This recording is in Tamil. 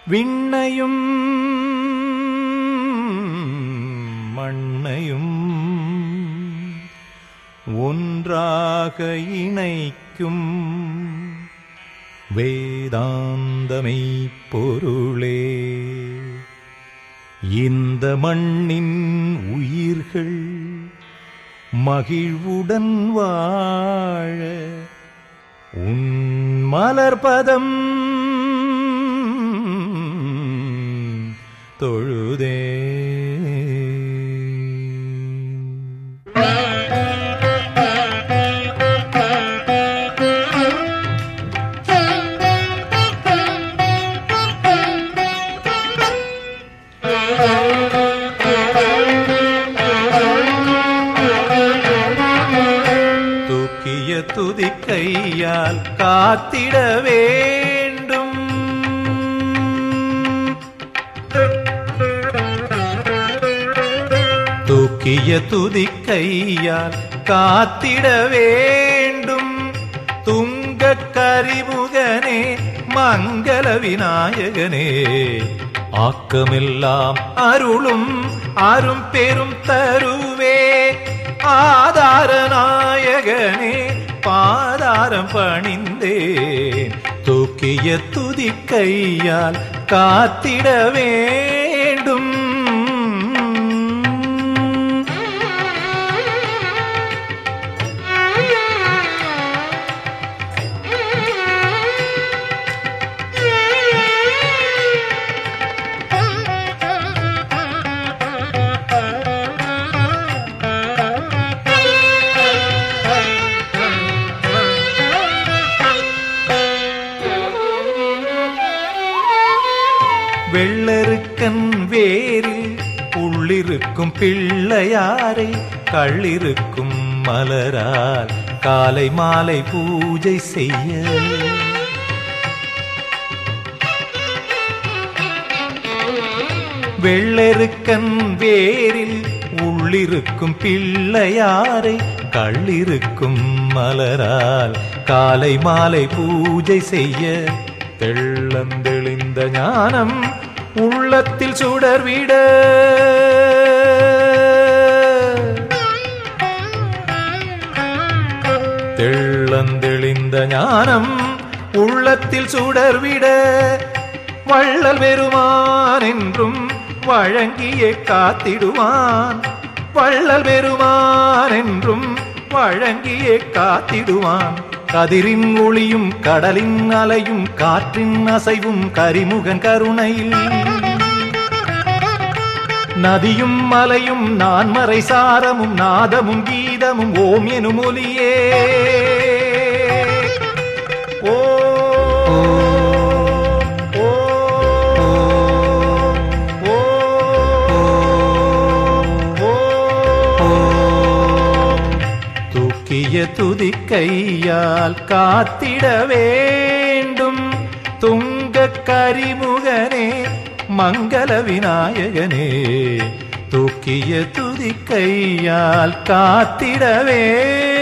விண்ணையும் மண்ணையும் ஒன்றாக இணைக்கும் வேதாந்தமை பொருளே இந்த மண்ணின் உயிர்கள் மகிழ்வுடன் வாழ உன் மலர்பதம் தொழுதே தூக்கிய துதிக்கையால் காத்திட வேண்டும் தூக்கிய துதிக்கையால் காத்திட வேண்டும் துங்க கரிமுகனே மங்கள விநாயகனே ஆக்கமெல்லாம் அருளும் அரும் பெரும் தருவே ஆதார நாயகனே பாதாரம் பணிந்தேன் தூக்கிய துதிக்கையால் காத்திட வேண்டும் வெள்ளருக்கன் வேரில் உள்ளிருக்கும் பிள்ளையாரை கள்ளிருக்கும் மலரால் காலை மாலை பூஜை செய்ய வெள்ளெருக்கன் வேரில் உள்ளிருக்கும் பிள்ளையாரை கள்ளிருக்கும் மலரால் காலை மாலை பூஜை செய்ய தெள்ளந்தெளிந்த ஞானம் உள்ளத்தில் சுடர்விட தெள்ளந்தெளிந்த ஞானம் உள்ளத்தில் சுடர்விட வள்ளல் பெருமான் என்றும் வழங்கியே காத்திடுவான் வள்ளல் பெருமான் என்றும் வழங்கியே காத்திடுவான் கதிரின் ஒளியும் கடலின் அலையும் காற்றின் அசைவும் கரிமுகன் கருணையில் நதியும் மலையும் நான்மறை சாரமும் நாதமும் கீதமும் ஓம் எனும் ஒலியே ஓ ஓ ஓ தூக்கிய துதிக்கையால் காத்திட வேண்டும் துங்க கரிமுகனே மங்கள விநாயகனே தூக்கிய துதிக்கையால் காத்திட வேண்டும்